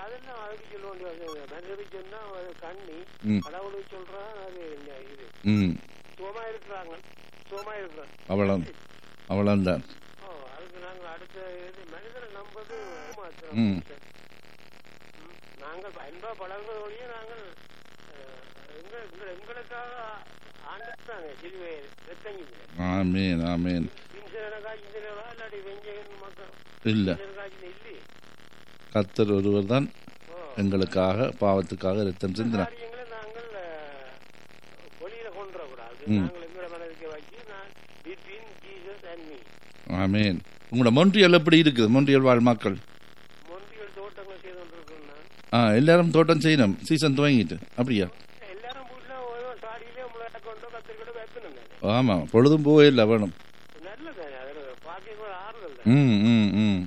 அதெல்லாம் அதுக்கு சொல்ல வேண்டிய மனிதருக்கு சொன்னா அது கண்ணி ம். கடவுளுக்கு சொல்றான் அது என்ன இது ம் சுகமா இருக்கிறாங்க சுகமா இருக்கிறாங்க அவ்வளோ அவ்வளோதான் ஓ அதுக்கு நாங்க அடுத்த இது மனிதரை நம்பது மாத்திரம் ம். ம். நாங்கள் அன்பா பழகுறது வழியே நாங்கள் அஹ், எங்க எங்க- எங்களுக்காக ஆண்டுட்டாங்க சிலுவை ரத்தங்கி ஆமீன் ஆமீன் இன்சனக்காய் இன்சனரா இல்லாட்டி வெஞ்சகன் மக்கள் இல்லை இன்சனக்காய் இல்லை கத்தர் ஒருவர் தான் ஓ எங்களுக்காக பாவத்துக்காக ரத்தம் சிந்தினார் காரியங்களை நாங்கள் அஹ், வெளியில கொண்டு வரக்கூடாது ம். நாங்கள் எங்களை மனதுக்கு வச்சு நான் பிட்வீன் ஜீசஸ் அண்ட் மீ ஆமீன் உங்களோட மொன்றியல் எப்படி இருக்குது மொன்றியல் வாழ் மக்கள் மொன்றியல் தோட்டங்கள் செய்து கொண்டிருக்கோம் நான் ஆ எல்லாரும் தோட்டம் செய்யணும் சீசன் துவங்கிட்டு அப்படியா எல்லாரும் வீட்டுல ஓரோ சாடியிலே முளை கொண்டோ கத்திரிக்கொண்டோ வைக்கணும் தானே ஆமாம் பொழுதும் போவே இல்லை வேணும் நல்லதானே அதில் பாக்கியம் கூட ஆறுதல் தான் ம் ம் ம்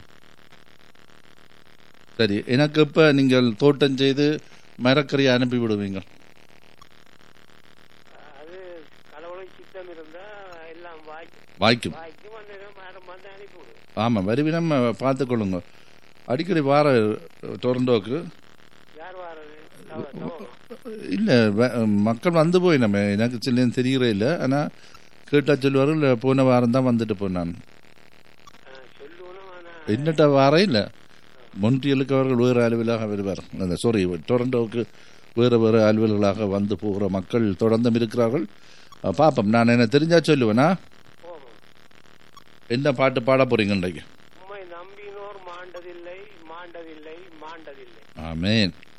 சரி எனக்கு இப்போ நீங்கள் தோட்டம் செய்து மரக்கறியை அனுப்பி விடுவீங்க அது கடவுளை சித்தம் இருந்தா எல்லாம் வாய்க்கும் வாய்க்கும் வாய்க்கும் வந்து மேடம் வந்து அனுப்பி விடும் ஆமாம் வருவினம் பார்த்துக்கொள்ளுங்க அடிக்கடி வார டொரண்டோக்கு யார் வாரது தவ- தவ- இல்லை மக்கள் வந்து போய் நம்ம எனக்கு சில்லேன்னு தெரிகிறே இல்லை ஆனால் கேட்டா சொல்லுவார்கள் போன வாரம் தான் வந்துட்டு போனான் ஆ, சொல்லணும் ஆனா என்னட்ட வாரம் இல்லை மொன்றியலுக்கு அவர்கள் வேறு அலுவலாக வருவார் அந்த சாரி டொரண்டோவுக்கு வேறு வேறு அலுவல்களாக வந்து போகிற மக்கள் தொடர்ந்தும் இருக்கிறார்கள் அஹ், பார்ப்போம் நான் என்ன தெரிஞ்சா சொல்லுவேனா போவோம் என்ன பாட்டு பாட போறீங்க இன்றைக்கு உம்மை நம்பினோர் மாண்டதில்லை மாண்டதில்லை மாண்டதில்லை ஆமேன்